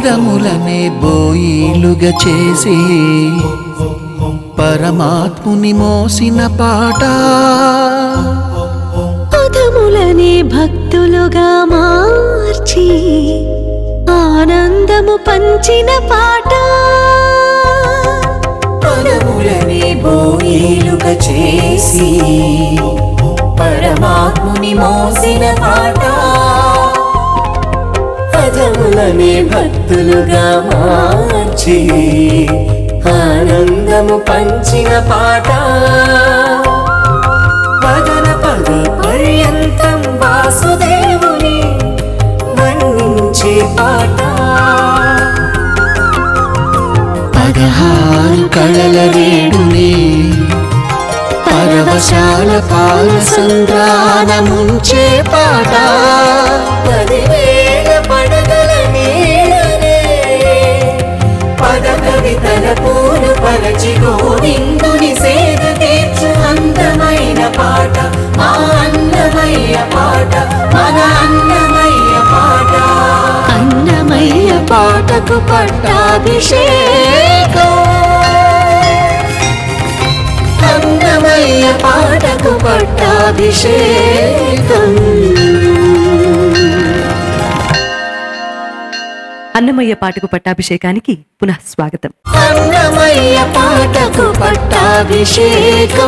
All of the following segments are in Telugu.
పదములనే బోయిలుగా చేసి పరమాత్ముని మోసిన పాట పదములనే భక్తులుగా మార్చి ఆనందము పంచిన పాట పదములని బోయిలుగా చేసి పరమాత్ముని మోసిన పాట పదములని భక్తులుగా మార్చి ఆనందము పంచిన పాట పదన పద పర్యంతం వాసుదేవుని వర్ణించే పాట పదహారు కళల రేడుని పరవశాల పాల సంద్రాన ముంచే పాట పదివేల పడగల నీడనే పద కవితల పూలు పరచి గోవిందుని సేద తీర్చు అందమైన పాట మా అన్నమయ్య పాట మన అన్నమయ్య పాట అన్నమయ్య పాటకు పట్టాభిషేకం అన్నమయ్య పాటకు పట్టాభిషేకం అన్నమయ్య పాటకు పట్టాభిషేకానికి పునః స్వాగతం అన్నమయ్య పాటకు పట్టాభిషేకం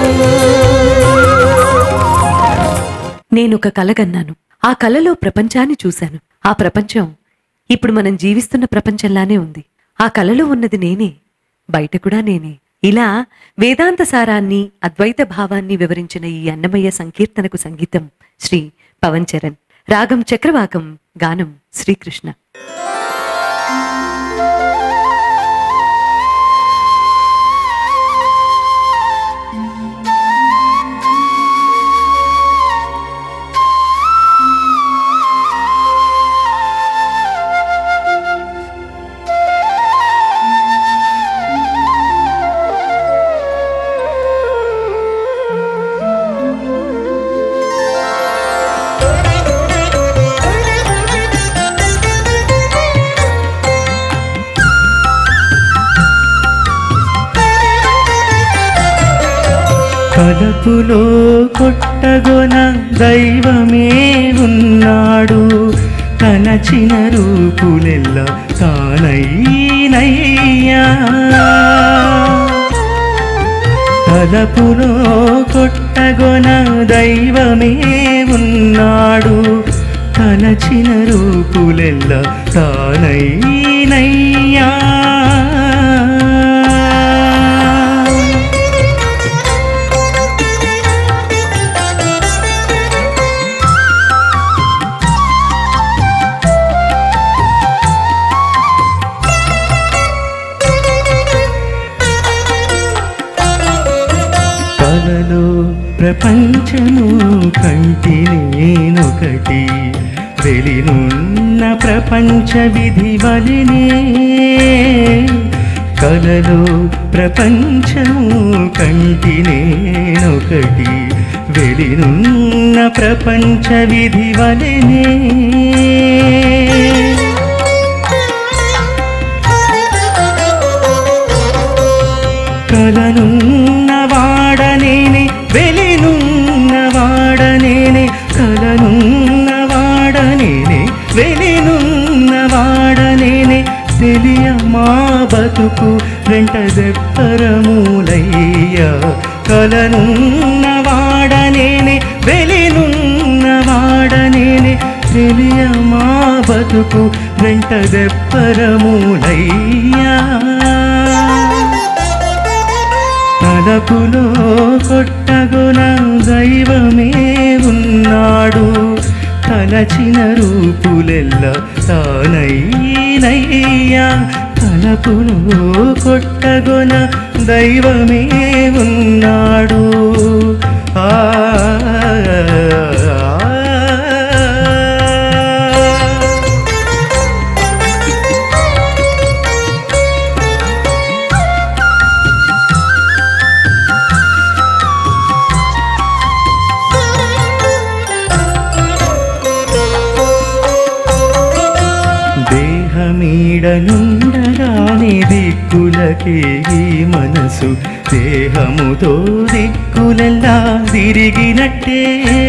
నేనొక కలగన్నాను ఆ కలలో ప్రపంచాన్ని చూశాను ఆ ప్రపంచం ఇప్పుడు మనం జీవిస్తున్న ప్రపంచంలానే ఉంది ఆ కలలో ఉన్నది నేనే బయట కూడా నేనే ఇలా వేదాంత సారాన్ని అద్వైత భావాన్ని వివరించిన ఈ అన్నమయ్య సంకీర్తనకు సంగీతం శ్రీ పవన్ చరణ్ రాగం చక్రవాకం గానం శ్రీకృష్ణ కలపులో కొట్టగొన దైవమే ఉన్నాడు తనచిన రూపులెల్ల తానయ్యా కలపులో కొట్టగొన దైవమే ఉన్నాడు తలచిన రూపులెల్ల తానయ్యా కలలో ప్రపంచము కంటి నేనొకటి వెలినున్న ప్రపంచ విధి వలినే కలలో ప్రపంచము కంటి నేనొకటి వెలినున్న ప్రపంచ విధి వలినే కలనున్న వాడనేనే వెలినున్న వాడనేనే కలనున్న వాడనేనే వెలినున్న వాడనేనే తెలియ మా బతుకు వెంట దెప్పరమూలయ్యా కలనున్న వాడనేనే వెలినున్న వాడనేనే తెలియ మా బతుకు వెంట దెప్పరమూలయ్యా తలపులో కొట్టగున దైవమే ఉన్నాడు తలచిన రూపులెల్ల తానయ్యా తలపులో కొట్టగున దైవమే ఉన్నాడు ఆ దేహమీడను దిక్కులకే ఈ మనసు దేహముతో దిక్కులెల్లా తిరిగినట్టే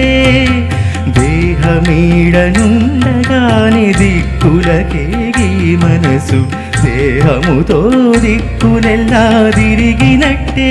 దేహమీడనుండగానే దిక్కులకే ఈ మనసు దేహముతో దిక్కులెల్లా తిరిగినట్టే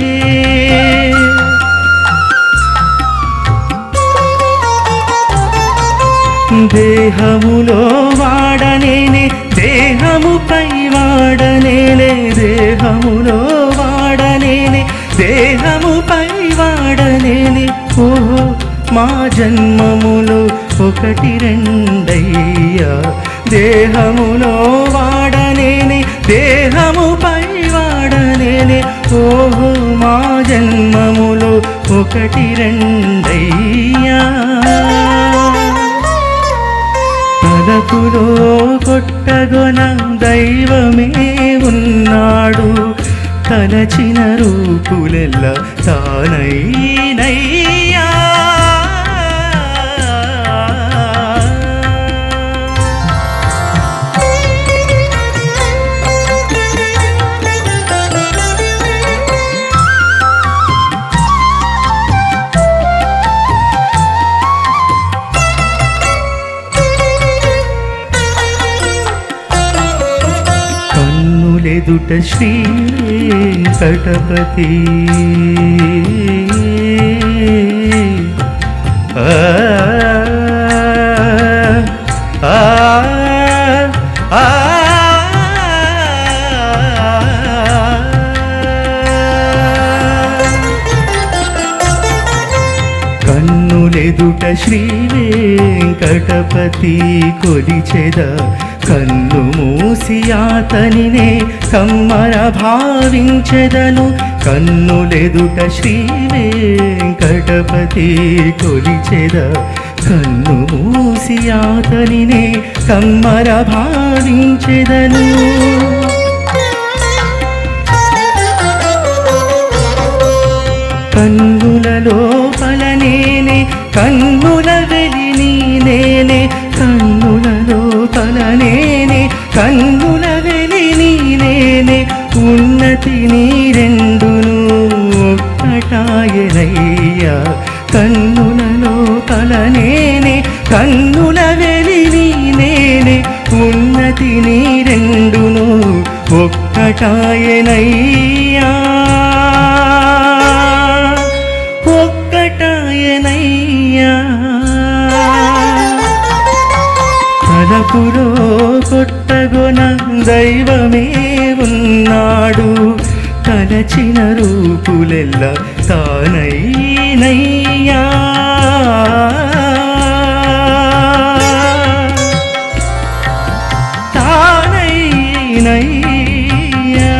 దేహములో వాడనేనే దేహముపై వాడనేనే దేహములో వాడనేనే దేహముపై వాడనేనే ఓహో మా జన్మములో ఒకటి రెండయ్యా దేహములో వాడనేనే దేహముపై వాడనేనే ఓహో మా జన్మములో ఒకటి రెండయ్యా తలపులో కొట్టగొన దైవమే ఉన్నాడు తలచిన రూపులెల్ల తానైనయ్యా కన్నులెదుట శ్రీ వెంకటపతి ఆ, ఆ, ఆ, కన్నులెదుట శ్రీ వెంకటపతి కొలిచెద కన్ను మూసి అతనినే కమ్మర భావించెదను కన్నులెదుట శ్రీ వెంకటపతి కొలిచెద కన్ను మూసి అతనినే కమ్మర భావించెదను కన్నుల లోపల నేనే కన్నుల వెలి నేనే కన్నుల లోపల నేనే కన్నుల వెలి నేనే ఉన్నతి నీ రెండును ఒక్కటాయనయ్యా కన్నుల లోపల నేనే కన్నుల వెలి నేనే ఉన్నతి నీ రెండును ఒక్కటాయనయ్యా ఒక్కటాయనయ్యా తలపులో కొట్టగొన దైవమే ఉన్నాడు తలచిన రూపులెల్ల తానైనయ్యా తానైనయ్యా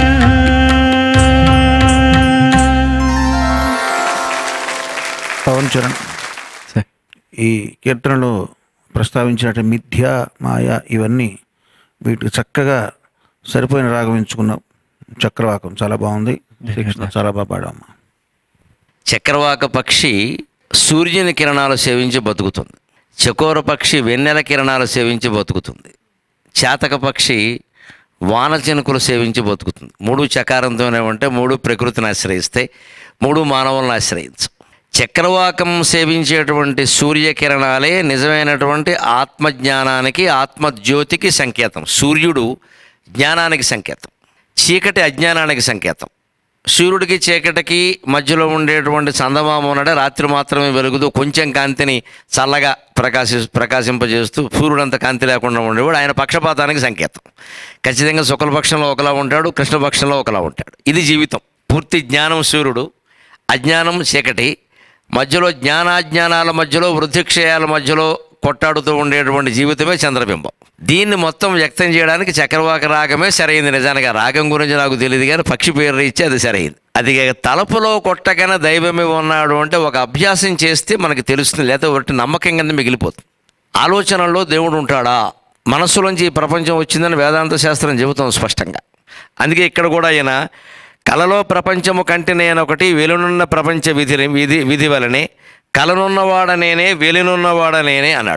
పవన్ చరణ్ ఈ కీర్తనలో ప్రస్తావించినట్టు మిథ్య మాయ ఇవన్నీ వీటికి చక్కగా సరిపోయిన రాగం ఎంచుకున్నాం చక్రవాకం చాలా బాగుంది శిక్షణ చాలా బాగా పాడామ్మా చక్రవాక పక్షి సూర్యుని కిరణాలు సేవించి బతుకుతుంది చకోర పక్షి వెన్నెల కిరణాలు సేవించి బతుకుతుంది చేతక పక్షి వాన చినుకులు సేవించి బతుకుతుంది మూడు చకారంతోనే ఉంటే మూడు ప్రకృతిని ఆశ్రయిస్తే మూడు మానవులను ఆశ్రయించు చక్రవాకం సేవించేటువంటి సూర్యకిరణాలే నిజమైనటువంటి ఆత్మజ్ఞానానికి ఆత్మజ్యోతికి సంకేతం సూర్యుడు జ్ఞానానికి సంకేతం చీకటి అజ్ఞానానికి సంకేతం సూర్యుడికి చీకటికి మధ్యలో ఉండేటువంటి చందమామ ఉన్నాడే రాత్రి మాత్రమే వెలుగుతూ కొంచెం కాంతిని చల్లగా ప్రకాశి ప్రకాశింపజేస్తూ సూర్యుడంత కాంతి లేకుండా ఉండేవాడు ఆయన పక్షపాతానికి సంకేతం ఖచ్చితంగా శుక్లపక్షంలో ఒకలా ఉంటాడు కృష్ణపక్షంలో ఒకలా ఉంటాడు ఇది జీవితం పూర్తి జ్ఞానం సూర్యుడు అజ్ఞానం చీకటి మధ్యలో జ్ఞానాజ్ఞానాల మధ్యలో వృద్ధిక్షయాల మధ్యలో కొట్టాడుతూ ఉండేటువంటి జీవితమే చంద్రబింబం దీన్ని మొత్తం వ్యక్తం చేయడానికి చక్రవాక రాగమే సరైంది నిజానికి ఆ రాగం గురించి నాకు తెలియదు కానీ పక్షి పేరు ఇచ్చి అది సరైంది అది ఇక తలపులో కొట్టగానే దైవమే ఉన్నాడు అంటే ఒక అభ్యాసం చేస్తే మనకి తెలుస్తుంది లేకపోతే ఒకటి నమ్మకం కింద మిగిలిపోతుంది ఆలోచనల్లో దేవుడు ఉంటాడా మనస్సులోంచి ఈ ప్రపంచం వచ్చిందని వేదాంత శాస్త్రం చెబుతాం స్పష్టంగా అందుకే ఇక్కడ కూడా ఆయన కలలో ప్రపంచము కంటి నేనొకటి వెలునున్న ప్రపంచ విధి విధి విధి వలనే కలనున్నవాడ నేనే వెలునున్నవాడ నేనే అన్నాడు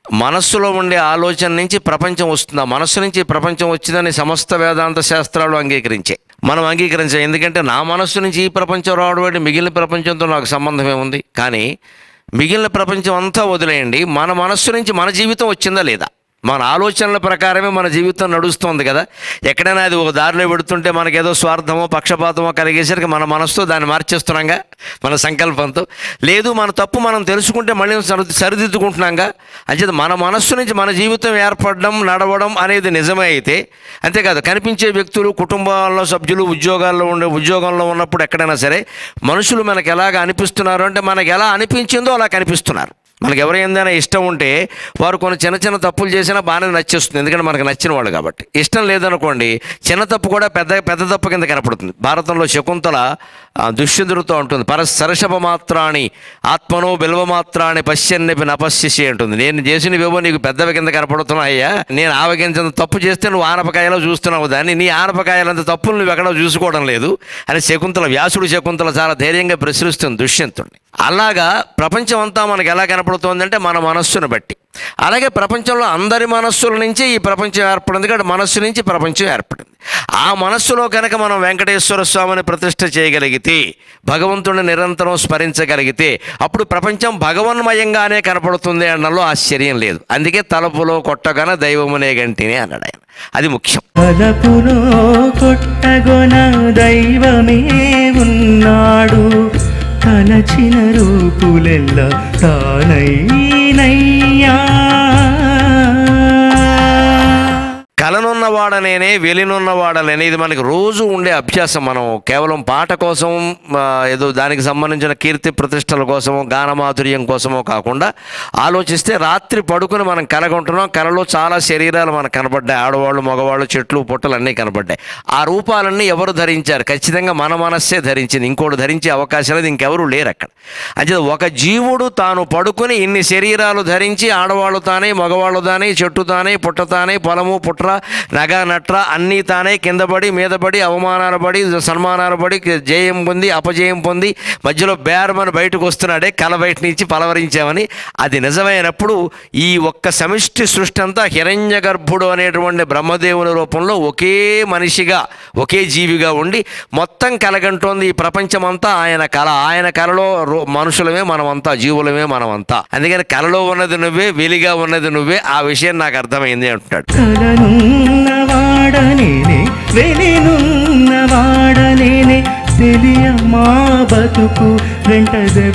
మనస్సులో ఉండే ఆలోచన నుంచి ప్రపంచం వస్తుంది ఆ మనస్సు నుంచి ప్రపంచం వచ్చిందని సమస్త వేదాంత శాస్త్రాలు అంగీకరించాయి మనం అంగీకరించాం ఎందుకంటే నా మనస్సు నుంచి ఈ ప్రపంచం రావడం అంటే మిగిలిన ప్రపంచంతో నాకు సంబంధం ఏముంది కానీ మిగిలిన ప్రపంచం అంతా వదిలేయండి మన మనస్సు నుంచి మన జీవితం వచ్చిందా లేదా మన ఆలోచనల ప్రకారమే మన జీవితం నడుస్తుంది కదా ఎక్కడైనా అది ఒక దారిలో పెడుతుంటే మనకేదో స్వార్థమో పక్షపాతమో కలిగేసరికి మన మనసుతో దాన్ని మార్చేస్తున్నాంగా మన సంకల్పంతో లేదు మన తప్పు మనం తెలుసుకుంటే మళ్ళీ సరి సరిదిద్దుకుంటున్నాంగా అంచేత మన మనస్సు నుంచి మన జీవితం ఏర్పడడం నడవడం అనేది నిజమే అయితే అంతేకాదు కనిపించే వ్యక్తులు కుటుంబాల్లో సభ్యులు ఉద్యోగాల్లో ఉండే ఉద్యోగంలో ఉన్నప్పుడు ఎక్కడైనా సరే మనుషులు మనకు ఎలాగ అనిపిస్తున్నారు అంటే మనకు ఎలా అనిపించిందో అలా కనిపిస్తున్నారు మనకి ఎవరైందైనా ఇష్టం ఉంటే వారు కొన్ని చిన్న చిన్న తప్పులు చేసినా బాగానే నచ్చేస్తుంది ఎందుకంటే మనకు నచ్చిన వాళ్ళు కాబట్టి ఇష్టం లేదనుకోండి చిన్న తప్పు కూడా పెద్ద పెద్ద తప్పు కింద కనపడుతుంది భారతంలో శకుంతల ఆ, దుష్యంతుడితో ఉంటుంది పర సరసభ మాత్రాన్ని ఆత్మనో బిల్వ మాత్రాన్ని పశ్యన్నపి నపశ్యసి అంటుంది నేను చేసినవేవో నీకు పెద్దవి కింద కనపడుతున్నాయ్యా నేను ఆవగించంత తప్పు చేస్తే నువ్వు ఆనపకాయలో చూస్తున్నావు దాన్ని నీ ఆనపకాయలంత తప్పులు నువ్వు ఎక్కడో చూసుకోవడం లేదు అని శకుంతల వ్యాసుడు శకుంతల చాలా ధైర్యంగా ప్రశ్నిస్తుంది దుష్యంతుడిని అలాగా ప్రపంచం అంతా మనకు ఎలా కనపడుతోందంటే మన మనస్సును బట్టి అలాగే ప్రపంచంలో అందరి మనస్సుల నుంచి ఈ ప్రపంచం ఏర్పడింది కాబట్టి మనస్సు నుంచి ప్రపంచం ఏర్పడింది ఆ మనస్సులో కనుక మనం వెంకటేశ్వర స్వామిని ప్రతిష్ఠ చేయగలిగితే భగవంతుడిని నిరంతరం స్మరించగలిగితే అప్పుడు ప్రపంచం భగవన్మయంగానే కనపడుతుంది అనడంలో ఆశ్చర్యం లేదు అందుకే తలపులో కొట్టగాన దైవమునే గంటిని అన్నాడు ఆయన అది ముఖ్యం తలపులో కొట్టగొన దైవమే ఉన్నాడు తలచిన రూపులెల్ల తానైనయ్యా కలనున్నవాడనేనే వెలినున్నవాడనేనే ఇది మనకి రోజు ఉండే అభ్యాసం మనం కేవలం పాట కోసం ఆ, ఏదో దానికి సంబంధించిన కీర్తి ప్రతిష్టల కోసమో గానమాధుర్యం కోసమో కాకుండా ఆలోచిస్తే రాత్రి పడుకుని మనం కలగొంటున్నాం కలలో చాలా శరీరాలు మనకు కనబడ్డాయి ఆడవాళ్ళు మగవాళ్ళు చెట్లు పుట్టలు అన్నీ కనబడ్డాయి ఆ రూపాలన్నీ ఎవరు ధరించారు ఖచ్చితంగా మన మనస్సే ధరించింది ఇంకోటి ధరించే అవకాశం లేదు ఇంకెవరు లేరు అక్కడ అంటే ఒక జీవుడు తాను పడుకుని ఇన్ని శరీరాలు ధరించి ఆడవాళ్ళు తానే మగవాళ్ళు తానే చెట్టు తానే పుట్ట తానే పొలము పుట్ర నగ నట్ర అన్నీ తానే కింద పడి మీద పడి అవమానాలు పడి సన్మానాలు పడి జయం పొంది అపజయం పొంది మధ్యలో బేరమని బయటకు వస్తున్నాడే కల బయట నుంచి పలవరించామని అది నిజమైనప్పుడు ఈ ఒక్క సమిష్టి సృష్టి అంతా హిరణ్య గర్భుడు అనేటువంటి బ్రహ్మదేవుని రూపంలో ఒకే మనిషిగా ఒకే జీవిగా ఉండి మొత్తం కలగంటోంది ఈ ప్రపంచమంతా ఆయన కళ ఆయన కళలో రో- మనుషులమే మనమంతా జీవులమే మనమంతా అందుకని కళలో ఉన్నది నువ్వే వెలిగా ఉన్నది నువ్వే ఆ విషయం నాకు అర్థమైంది అంటున్నాడు కలనున్నవాడనేనే వెలినున్నవాడనేనే తెలియ మా బతుకు వెంట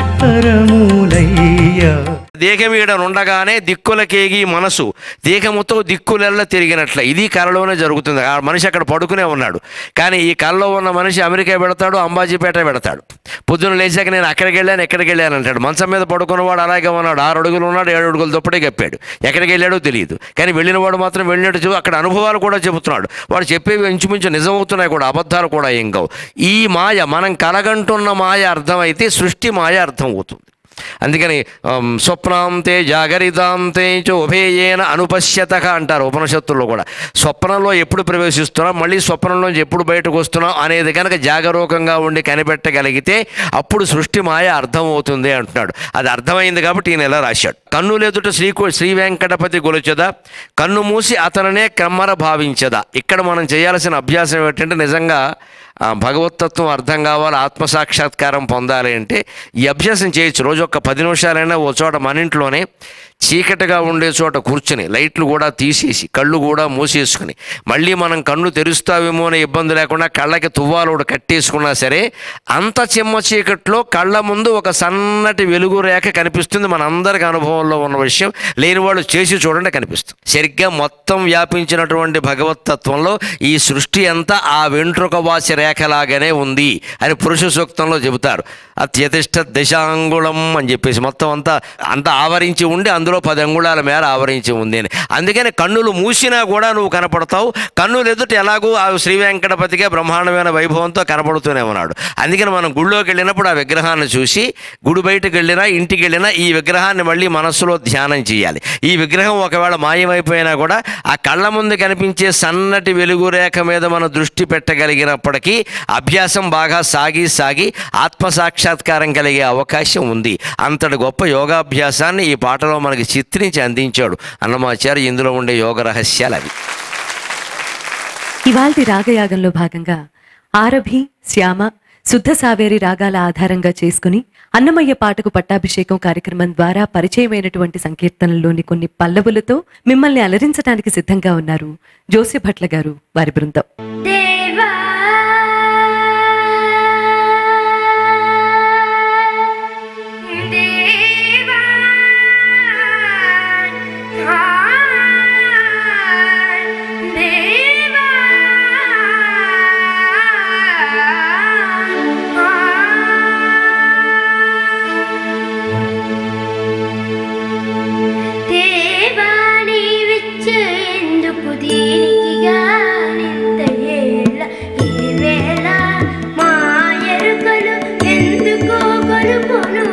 దెప్పరమూలయ్యా దేహమీడ ఉండగానే దిక్కులకేగి మనసు దేహముతో దిక్కులెల్ల తిరిగినట్ల ఇది కళలోనే జరుగుతుంది ఆ మనిషి అక్కడ పడుకునే ఉన్నాడు కానీ ఈ కళలో ఉన్న మనిషి అమెరికా పెడతాడు అంబాజీపేట పెడతాడు పొద్దున లేచాక నేను అక్కడికి వెళ్ళాను ఎక్కడికి వెళ్ళాను అంటాడు మంచం మీద పడుకున్నవాడు అలాగే ఉన్నాడు ఆరు అడుగులు ఉన్నాడు ఏడు అడుగులు దుప్పటే కప్పాడు ఎక్కడికి వెళ్ళాడో తెలియదు కానీ వెళ్ళిన వాడు మాత్రం వెళ్ళినట్టు చూ- అక్కడ అనుభవాలు కూడా చెబుతున్నాడు వాడు చెప్పేవి ఇంచుమించు నిజమవుతున్నాయి కూడా అబద్ధాలు కూడా ఏం కావు ఈ మాయ మనం కలగంటున్న మాయ అర్థమైతే సృష్టి మాయ అర్థం అవుతుంది అందుకని ఆమ్, స్వప్నాంతే జాగరితాంతే చ ఉభేయేన అనుపశ్యత అంటారు ఉపనిషత్తుల్లో కూడా స్వప్నంలో ఎప్పుడు ప్రవేశిస్తున్నాం మళ్ళీ స్వప్నంలోంచి ఎప్పుడు బయటకు వస్తున్నాం అనేది కనుక జాగరూకంగా ఉండి కనిపెట్టగలిగితే అప్పుడు సృష్టి మాయ అర్థమవుతుంది అంటున్నాడు అది అర్థమైంది కాబట్టి ఈయన ఎలా రాశాడు కన్ను లేదుట శ్రీ శ్రీ వెంకటపతి గొలుచదా కన్ను మూసి అతననే కమ్మర భావించదా ఇక్కడ మనం చేయాల్సిన అభ్యాసం ఏంటంటే నిజంగా ఆ, భగవతత్వం అర్థం కావాలి ఆత్మసాక్షాత్కారం పొందాలి అంటే ఈ అభ్యాసం చేయొచ్చు రోజు ఒక పది నిమిషాలైనా ఓ చోట మన ఇంట్లోనే చీకటిగా ఉండే చోట కూర్చుని లైట్లు కూడా తీసేసి కళ్ళు కూడా మూసేసుకుని మళ్ళీ మనం కన్ను తెరుస్తావేమో అనే ఇబ్బంది లేకుండా కళ్ళకి తువ్వాలు ఒకటి కట్టేసుకున్నా సరే అంత చిమ్మ చీకట్లో కళ్ళ ముందు ఒక సన్నటి వెలుగు రేఖ కనిపిస్తుంది మన అందరికి అనుభవంలో ఉన్న విషయం లేని వాళ్ళు చేసి చూడండి కనిపిస్తుంది సరిగ్గా మొత్తం వ్యాపించినటువంటి భగవతత్వంలో ఈ సృష్టి అంతా ఆ వెంట్రుక వాసి రేఖలాగానే ఉంది అని పురుష సూక్తంలో చెబుతారు అత్యతిష్ట దశాంగుళం అని చెప్పేసి మొత్తం అంతా అంతా ఆవరించి ఉండి అందులో పది అంగుళాల మేర ఆవరించి ఉంది అని అందుకని కన్నులు మూసినా కూడా నువ్వు కనపడతావు కన్నులు ఎదుట ఎలాగూ ఆ శ్రీ వెంకటపతిగా బ్రహ్మాండమైన వైభవంతో కనపడుతూనే ఉన్నాడు అందుకని మనం గుళ్ళోకి వెళ్ళినప్పుడు ఆ విగ్రహాన్ని చూసి గుడి బయటకు వెళ్ళినా ఇంటికి వెళ్ళినా ఈ విగ్రహాన్ని మళ్ళీ మనస్సులో ధ్యానం చేయాలి ఈ విగ్రహం ఒకవేళ మాయమైపోయినా కూడా ఆ కళ్ళ ముందు కనిపించే సన్నటి వెలుగు రేఖ మీద మన దృష్టి పెట్టగలిగినప్పటికీ అభ్యాసం బాగా సాగి సాగి ఆత్మ సాక్షాత్కారం కలిగే అవకాశం ఉంది అంతటి గొప్ప యోగాభ్యాసాన్ని ఈ పాటలో మనకి మనకి చిత్రించి అందించాడు అన్నమాచార్య ఇందులో ఉండే యోగ రహస్యాలు అవి ఇవాల్టి రాగయాగంలో భాగంగా ఆరభి శ్యామ శుద్ధ సావేరి రాగాల ఆధారంగా చేసుకుని అన్నమయ్య పాటకు పట్టాభిషేకం కార్యక్రమం ద్వారా పరిచయమైనటువంటి సంకీర్తనల్లోని కొన్ని పల్లవులతో మిమ్మల్ని అలరించడానికి సిద్ధంగా ఉన్నారు జోసి భట్ల గారు వారి బృందం దేవా దేవా ఆ దేవా దేవాని విచ్చేందుకు దీనికి గానింత ఏళ్ళ ఈ వేళ మా ఎరుకలు ఎందుకో కొలుపును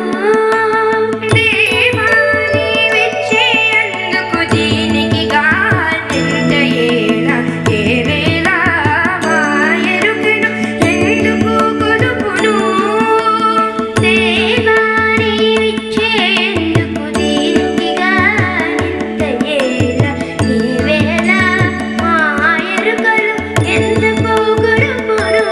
దేవాని విచ్చేందుకు దీనికి గానింత ఏళ్ళ ఏ వేళ మా ఎరుకలు ఎందుకో కొలుపును దేవాని విచ్చేందుకు దీనికి గానింత ఏళ్ళ ఈ వేళ మా ఎరుకలు ఎందుకో కొలుపును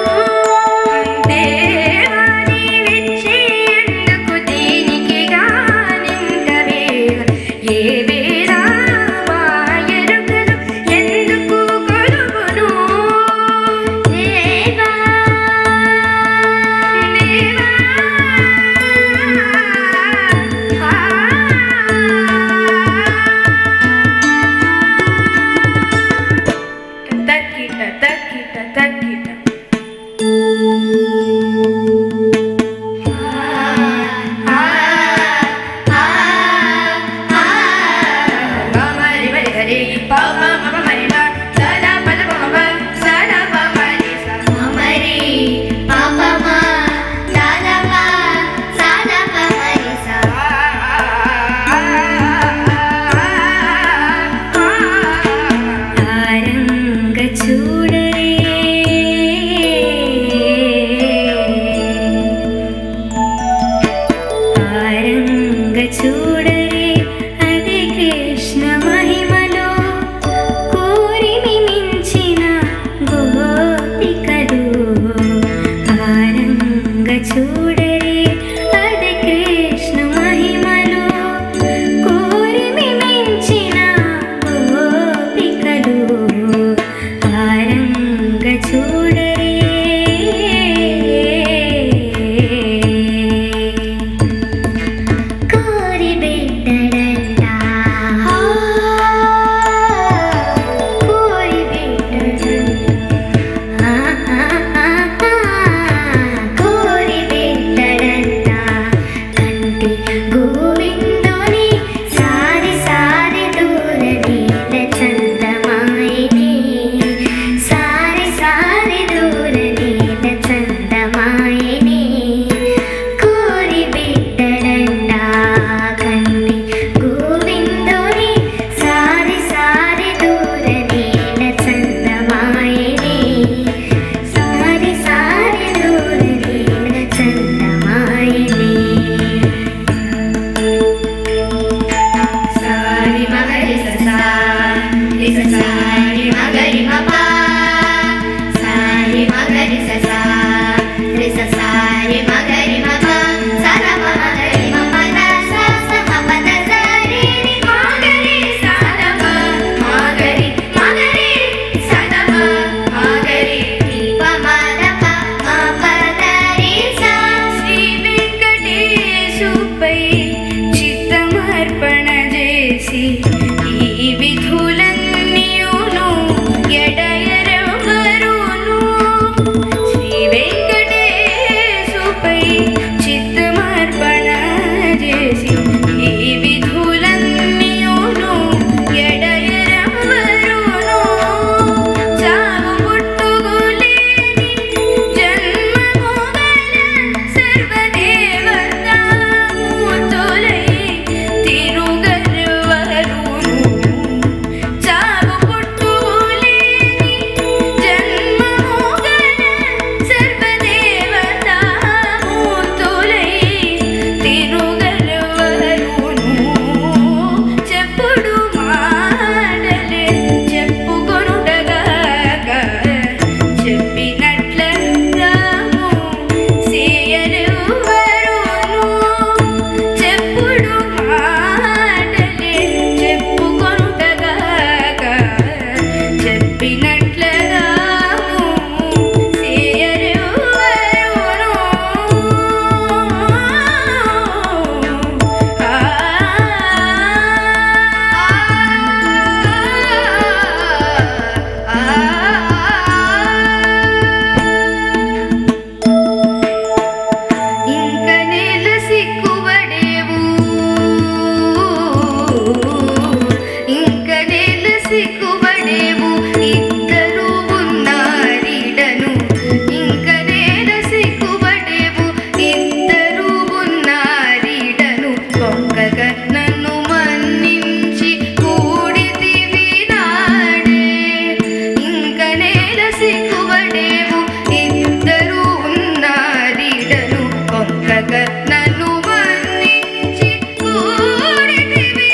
దేవాని విచ్చేందుకు దీనికి గానింత వేళ ఏ వేళ మా ఎరుకలు ఎందుకు కొలుపును దేవా తక్కిట తక్కిట తక్కిట చూడరే అది కృష్ణ మహిమలో కోరిమి మించిన గోపికలు ఆరంగ చూడరే అది కృష్ణ మహిమలో కోరిమి మించిన గోపికలు ఆరంగ చూడరే కోరి నన్ను వర్ణించి కూడితివి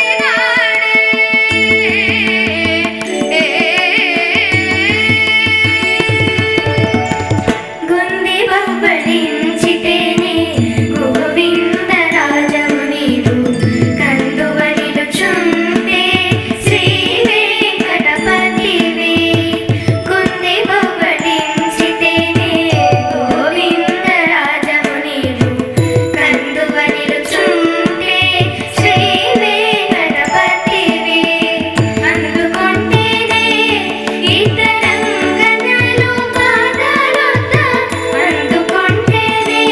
గుంది బొబ్బడించితేనే గోవింద రాజము నీవు కందువనిలు చుంటే శ్రీ వెంకటపతివి గుంది బొబ్బడించితేనే గోవింద రాజము నీవు కందువనిలు చుంటే శ్రీ వెంకటపతివి అందుకుంటేనే ఇతరంగనలు పాదాలొద్ద అందుకుంటేనే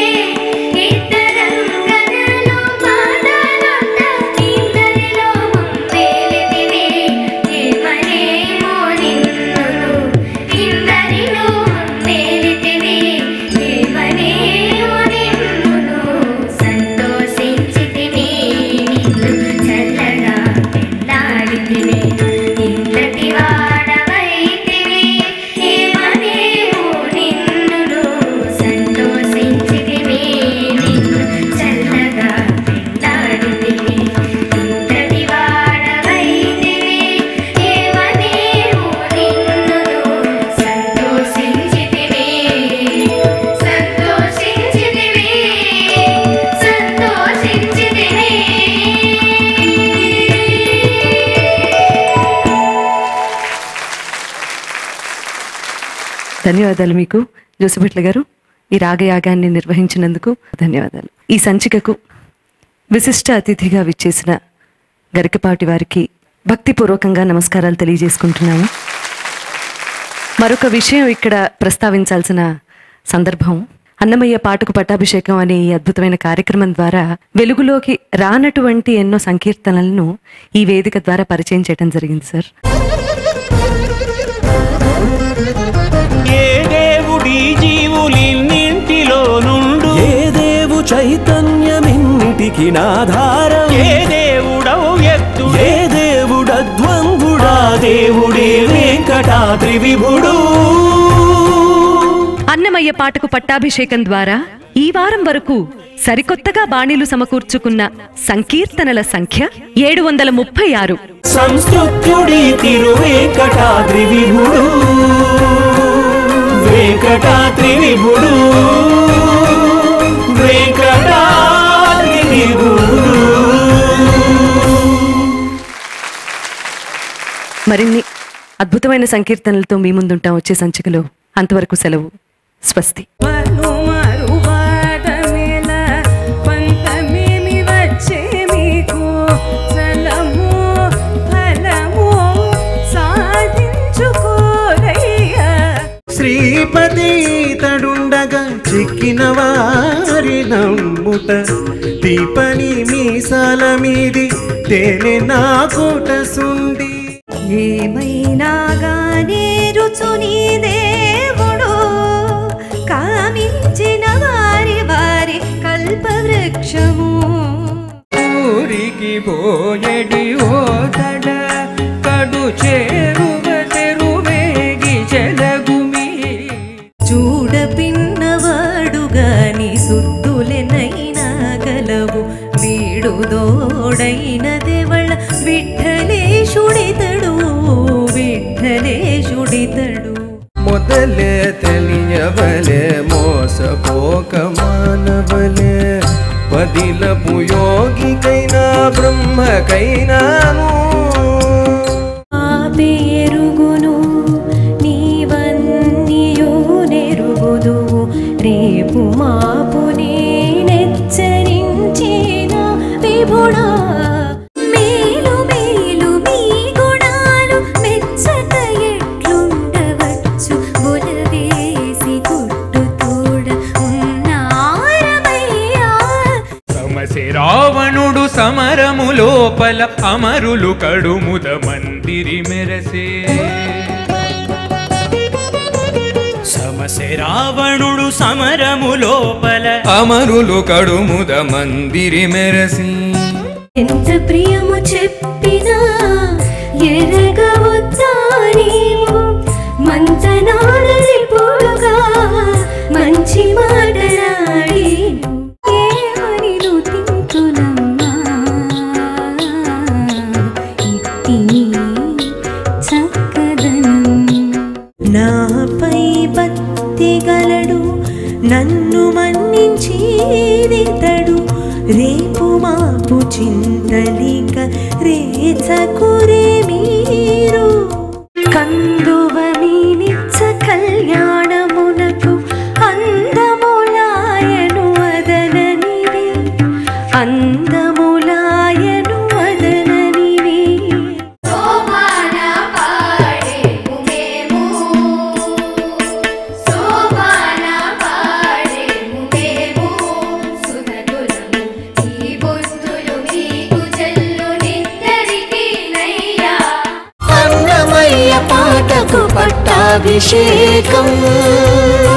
ఇతరంగనలు పాదాలొద్ద ఇందరిలో ముందేలితివి ఏమనేమో నిన్నును ఇందరిలో ముందేలితివి ఏమనేమో నిన్నును సంతోషించితివి నిన్ను చల్లగా పెళ్ళాడితివి ఇంతటి వాడవైతివి ఏమనేమో నిన్నును సంతోషించితివి నిన్ను చల్లగా పెళ్ళాడితివి ఇంతటి వాడవైతివి ఏమనేమో నిన్నును సంతోషించితివి సంతోషించితివి ధన్యవాదాలు మీకు జోసిభట్ల గారు ఈ రాగయాగాన్ని నిర్వహించినందుకు ధన్యవాదాలు ఈ సంచికకు విశిష్ట అతిథిగా విచ్చేసిన గరికపాటి వారికి భక్తిపూర్వకంగా నమస్కారాలు తెలియజేసుకుంటున్నాను మరొక విషయం ఇక్కడ ప్రస్తావించాల్సిన సందర్భం అన్నమయ్య పాటకు పట్టాభిషేకం అనే ఈ అద్భుతమైన కార్యక్రమం ద్వారా వెలుగులోకి రానటువంటి ఎన్నో సంకీర్తనలను ఈ వేదిక ద్వారా పరిచయం చేయడం జరిగింది సార్ ఏ దేవుడి జీవులిన్నింటిలో నుండు ఏ దేవు చైతన్యమిన్నిటికి నాధారం ఏ దేవుడవు ఎత్తు ఏ దేవుడద్వంగుడా దేవుడే వెంకటాద్రి విభుడు అన్నమయ్య పాటకు పట్టాభిషేకం ద్వారా ఈ వారం వరకు సరికొత్తగా బాణీలు సమకూర్చుకున్న సంకీర్తనల సంఖ్య ఏడు వందల ముప్పై ఆరు సంస్కృత్యుడి తిరువేంకటాద్రి విభుడు వెంకటాద్రి విభుడు వెంకటాద్రి విభుడు మరిన్ని అద్భుతమైన సంకీర్తనలతో మీ ముందుంటాం వచ్చే సంచికలో అంతవరకు సెలవు స్వస్తి పంతమేమి వచ్చే మీకు సలము ఫలము సాధించుకోరయ్యా శ్రీపతి తడుండగా చిక్కిన వారి నమ్ముట దీపని మీసాల మీది తేనె నాకుట సుండి ఏమైనా గానే రుచుని దేవుడు కామించిన వారి వారి కల్పవృక్షము ఊరికి పోయడి ఓతడ కడు చేరువ తెరువేగి చెలగుమి చూడ పిన్నవాడు గాని సుద్దులెనైనా గలవు వీడు దోడైన దేవళ విఠలేశుడితడు విఠలేశుడితడు ಮೊದಲೇ ತಿಳಿಯಬಲೆ ಮೋಸಪೋಕ ಮಾನವಲೆ ಬದಿಲಪು ಯೋಗಿಕೈನಾ ಬ್ರಹ್ಮಕೈನಾನು ఆ పేరుగును నీవన్నీయు నెరుగుదువు రేపు మాపు నేనెచ్చరించిన విభుడా మేలు మేలు మీ గుణాలు మెచ్చక ఎట్లుండవచ్చు బులవేసి గుట్టు తోడ ఉన్నారమయ్యా సమసి రావణుడు సమరము లోపల అమరులు కడుముద మందిరి మెరసే సమసె రావణుడు సమరము లోపల అమరులు కడుముద మందిరి మెరసి ఎంత ప్రియము చెప్పినా ఎరగవద్దా నీవు మంతనాలరిపోడుగా మంచి మాటలాడి ఏమో చింతలిక రేచకురే మీరు కందువ మీనిచ్చ కళ్యాణమునకు అందములాయను అదననివి అందములాయను అదననివి శోభాన పాడేము మేము శోభాన పాడేము మేము సుధతులము ఈ బొత్తులు మీకు చెల్లు నిద్దరికి నయ్యా అన్నమయ్య పాటకు పట్టాభిషేకం